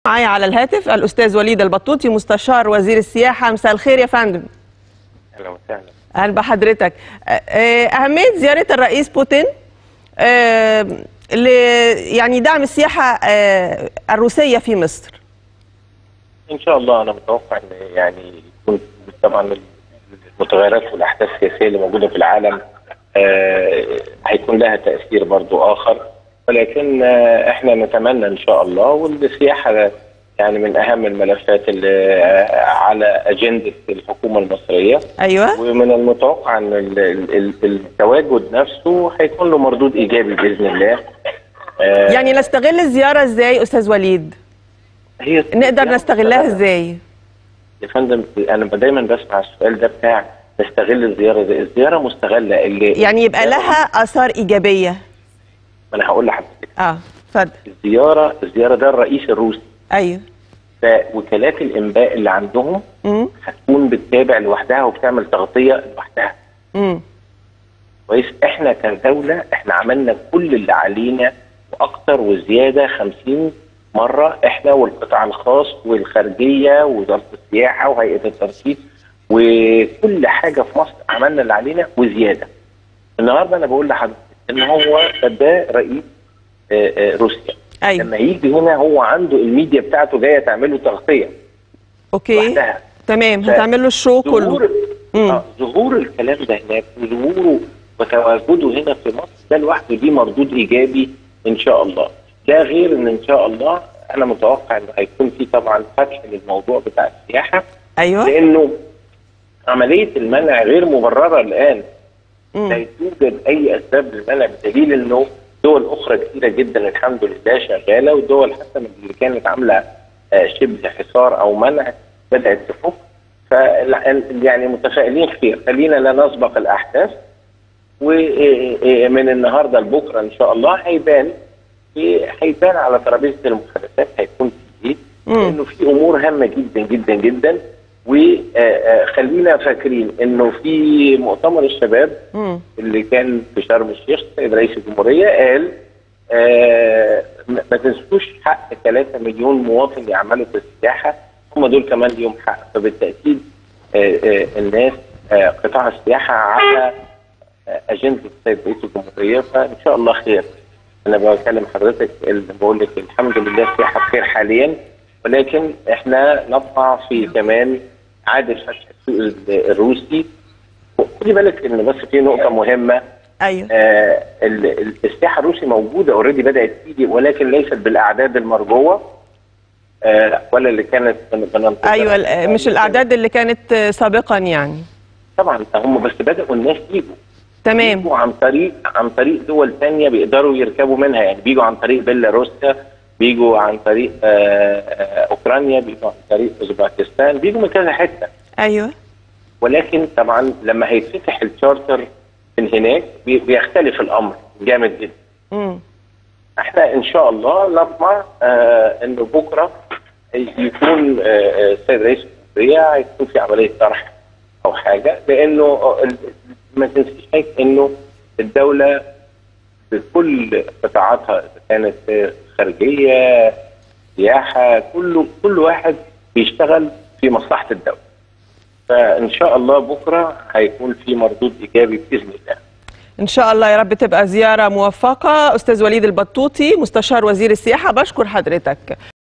معايا على الهاتف الاستاذ وليد البطوطي مستشار وزير السياحه مساء الخير يا فندم اهلا وسهلا اهلا بحضرتك آه، آه، اهميه زياره الرئيس بوتين آه، ل يعني دعم السياحه آه، الروسيه في مصر ان شاء الله انا متوقع ان يعني يكون طبعا المتغيرات والاحداث السياسيه اللي موجوده في العالم آه، هيكون لها تاثير برضو اخر ولكن آه، احنا نتمنى ان شاء الله والسياحه يعني من اهم الملفات اللي آه، على اجنده الحكومه المصريه ايوه ومن المتوقع ان ال- ال- ال- التواجد نفسه هيكون له مردود ايجابي باذن الله آه، يعني نستغل الزياره ازاي استاذ وليد هي نقدر نستغلها ازاي يا فندم انا دايما بسمع السؤال ده بتاع نستغل الزياره دي الزياره مستغله اللي يعني يبقى لها اثار ايجابيه ما انا هقول لحضرتك اه اتفضل الزياره الزياره ده الرئيس الروسي ايوه فوكالات الانباء اللي عندهم امم هتكون بتتابع لوحدها وبتعمل تغطيه لوحدها امم كويس احنا كدوله احنا عملنا كل اللي علينا واكتر وزياده 50 مره احنا والقطاع الخاص والخارجيه ووزاره السياحه وهيئه الترفيه وكل حاجه في مصر عملنا اللي علينا وزياده. النهارده انا بقول لحضرتك ان هو ده رئيس آه، آه، روسيا ايوه لما يجي هنا هو عنده الميديا بتاعته جايه تعمل له تغطيه اوكي لوحدها تمام ف- هتعمل له الشو كله ظهور مم. آه ظهور الكلام ده هناك وظهوره وتواجده هنا في مصر ده لوحده دي مردود ايجابي ان شاء الله ده غير ان ان شاء الله انا متوقع انه هيكون في طبعا فتح للموضوع بتاع السياحه ايوه لانه عمليه المنع غير مبرره الان لا مم. توجد اي اسباب للمنع بدليل انه دول اخرى كثيره جدا الحمد لله شغاله ودول حتى من اللي كانت عامله آه، شبه حصار او منع بدات تفك ف يعني متفائلين خير خلينا لا نسبق الاحداث ومن النهارده لبكره ان شاء الله هيبان في- هيبان على ترابيزه المحادثات هيكون في ايه مم. لانه في امور هامه جدا جدا جدا وخلينا فاكرين انه في مؤتمر الشباب مم. اللي كان في شرم الشيخ السيد رئيس الجمهوريه قال آه ما ما تنسوش حق 3 مليون مواطن يعملوا في السياحه هم دول كمان ليهم حق فبالتاكيد آه آه الناس آه قطاع السياحه على آه اجنده السيد رئيس الجمهوريه فان شاء الله خير انا بكلم حضرتك اللي بقول لك الحمد لله السياحه بخير حاليا ولكن احنا نطمع في كمان اعاده فتح السوق ال- الروسي خدي بالك ان بس في نقطه مهمه ايوه آه ال- ال- السياحه الروسي موجوده اوريدي بدات تيجي ولكن ليست بالاعداد المرجوه آه ولا اللي كانت بن- بننتظرها. ايوه ال- مش الاعداد اللي كانت آه، سابقا يعني طبعا هم بس بداوا الناس يجوا تمام بيجوا عن طريق عن طريق دول تانية بيقدروا يركبوا منها يعني بيجوا عن طريق بيلاروسيا بيجوا عن طريق آه آه اوكرانيا بيجوا عن طريق اوزباكستان بيجوا من كذا حته ايوه ولكن طبعا لما هيتفتح الشارتر من هناك بي- بيختلف الامر جامد جدا مم. احنا ان شاء الله نطمع آه انه بكره يكون آه، آه، السيد رئيس الجمهوريه هيكون في عمليه طرح او حاجه لانه آه، ال- ما تنسيش هيك انه الدوله بكل قطاعاتها اذا كانت آه، خارجيه سياحه كله كل واحد بيشتغل في مصلحه الدوله فان شاء الله بكره هيكون في مردود ايجابي باذن الله ان شاء الله يا رب تبقى زياره موفقه استاذ وليد البطوطي مستشار وزير السياحه بشكر حضرتك